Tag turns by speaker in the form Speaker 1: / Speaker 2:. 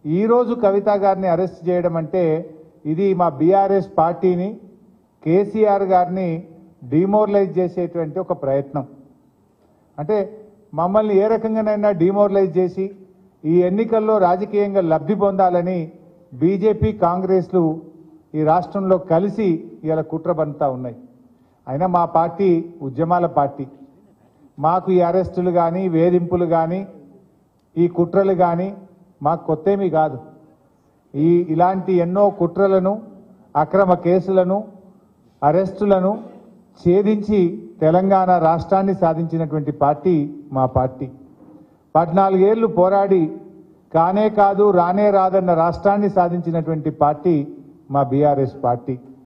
Speaker 1: ఈరోజు కవిత గారిని అరెస్ట్ చేయడం అంటే ఇది మా బీఆర్ఎస్ పార్టీని కేసీఆర్ గారిని డిమోరలైజ్ చేసేటువంటి ఒక ప్రయత్నం అంటే మమ్మల్ని ఏ రకంగానైనా డిమోరలైజ్ చేసి ఈ ఎన్నికల్లో రాజకీయంగా లబ్ధి పొందాలని బీజేపీ కాంగ్రెస్లు ఈ రాష్ట్రంలో కలిసి ఇలా కుట్ర బంతా ఉన్నాయి అయినా మా పార్టీ ఉద్యమాల పార్టీ మాకు ఈ అరెస్టులు కానీ వేధింపులు కానీ ఈ కుట్రలు కానీ మాకు కొత్తేమీ కాదు ఈ ఇలాంటి ఎన్నో కుట్రలను అక్రమ కేసులను అరెస్టులను ఛేదించి తెలంగాణ రాష్ట్రాన్ని సాధించినటువంటి పార్టీ మా పార్టీ పద్నాలుగేళ్లు పోరాడి కానే కాదు రానే రాదన్న రాష్ట్రాన్ని సాధించినటువంటి పార్టీ మా బీఆర్ఎస్ పార్టీ